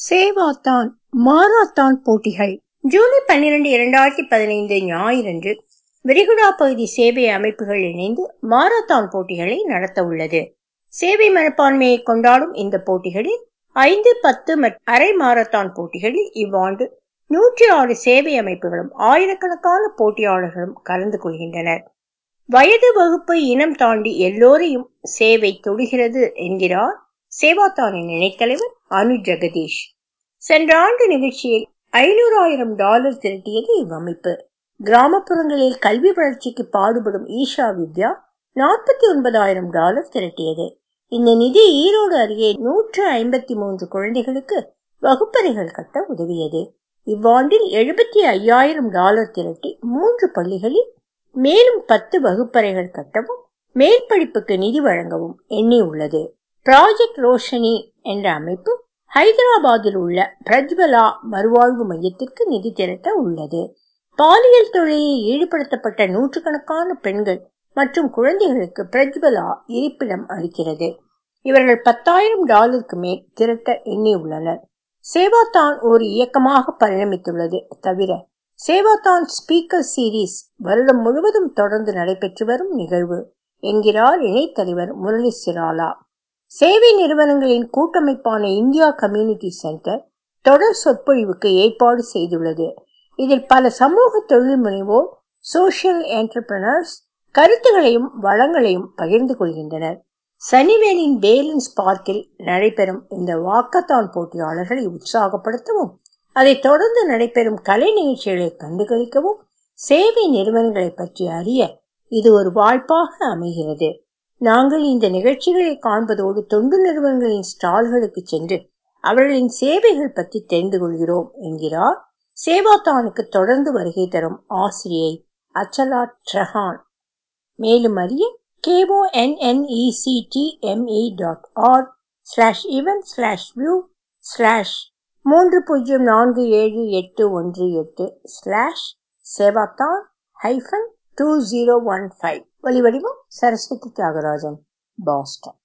சேவாத்தான் மாராத்தான் போட்டிகள் ஜூலை பன்னிரண்டு இரண்டாயிரத்தி பதினைந்து ஞாயிறன்று விரிகுடா பகுதி சேவை அமைப்புகள் இணைந்து மாரத்தான் போட்டிகளை நடத்த உள்ளது சேவை மனப்பான்மையை கொண்டாடும் இந்த போட்டிகளில் ஐந்து பத்து மற்றும் அரை மாரத்தான் போட்டிகளில் இவ்வாண்டு நூற்றி ஆறு சேவை அமைப்புகளும் ஆயிரக்கணக்கான போட்டியாளர்களும் கலந்து கொள்கின்றனர் வயது வகுப்பு இனம் தாண்டி எல்லோரையும் சேவை தொடுகிறது என்கிறார் சேவாத்தானின் இணைத்தலைவர் அனு ஜெகதீஷ் சென்ற ஆண்டு நிகழ்ச்சியில் ஐநூறாயிரம் டாலர் திரட்டியது இவ்வமைப்பு கிராமப்புறங்களில் கல்வி வளர்ச்சிக்கு பாடுபடும் ஈஷா வித்யா நாற்பத்தி ஒன்பதாயிரம் டாலர் திரட்டியது இந்த நிதி ஈரோடு அருகே நூற்று ஐம்பத்தி மூன்று குழந்தைகளுக்கு வகுப்பறைகள் கட்ட உதவியது இவ்வாண்டில் எழுபத்தி ஐயாயிரம் டாலர் திரட்டி மூன்று பள்ளிகளில் மேலும் பத்து வகுப்பறைகள் கட்டவும் மேல் படிப்புக்கு நிதி வழங்கவும் எண்ணியுள்ளது ப்ராஜெக்ட் ரோஷனி என்ற அமைப்பு ஹைதராபாத்தில் உள்ள பிரஜ்வலா மறுவாழ்வு மையத்திற்கு நிதி திரட்ட உள்ளது பாலியல் தொழிலில் ஈடுபடுத்தப்பட்ட நூற்றுக்கணக்கான பெண்கள் மற்றும் குழந்தைகளுக்கு பிரஜ்வலா இருப்பிடம் அளிக்கிறது இவர்கள் பத்தாயிரம் டாலருக்கு மேல் திரட்ட எண்ணியுள்ளனர் சேவாத்தான் ஒரு இயக்கமாக பரிணமித்துள்ளது தவிர சேவாத்தான் ஸ்பீக்கர் சீரீஸ் வருடம் முழுவதும் தொடர்ந்து நடைபெற்று வரும் நிகழ்வு என்கிறார் இணைத்தலைவர் முரளி சிராலா சேவை நிறுவனங்களின் கூட்டமைப்பான இந்தியா கம்யூனிட்டி சென்டர் தொடர் சொற்பொழிவுக்கு ஏற்பாடு செய்துள்ளது இதில் பல சமூக தொழில் முனைவோர் சோசியல் என்டர்பிரனர்ஸ் கருத்துகளையும் வளங்களையும் பகிர்ந்து கொள்கின்றனர் சனிவேலின் பேலன்ஸ் பார்க்கில் நடைபெறும் இந்த வாக்கத்தான் போட்டியாளர்களை உற்சாகப்படுத்தவும் அதை தொடர்ந்து நடைபெறும் கலை நிகழ்ச்சிகளை கண்டுகளிக்கவும் சேவை நிறுவனங்களை பற்றி அறிய இது ஒரு வாய்ப்பாக அமைகிறது நாங்கள் இந்த நிகழ்ச்சிகளை காண்பதோடு தொண்டு நிறுவனங்களின் ஸ்டால்களுக்கு சென்று அவர்களின் சேவைகள் பற்றி தெரிந்து கொள்கிறோம் என்கிறார் சேவாத்தானுக்கு தொடர்ந்து வருகை தரும் ஆசிரியை அச்சலா ட்ரஹான் மேலும் அறிய கேஓஎன்என்இசிடிஎம்இ டாட் ஆர்க் ஸ்லாஷ் இவன் ஸ்லாஷ் வியூ ஸ்லாஷ் மூன்று பூஜ்ஜியம் நான்கு ஏழு எட்டு ஒன்று எட்டு ஸ்லாஷ் சேவாத்தான் hyphen two zero one five ஒலிவடிவம் சரஸ்வதி தியாகராஜன் பாஸ்டன்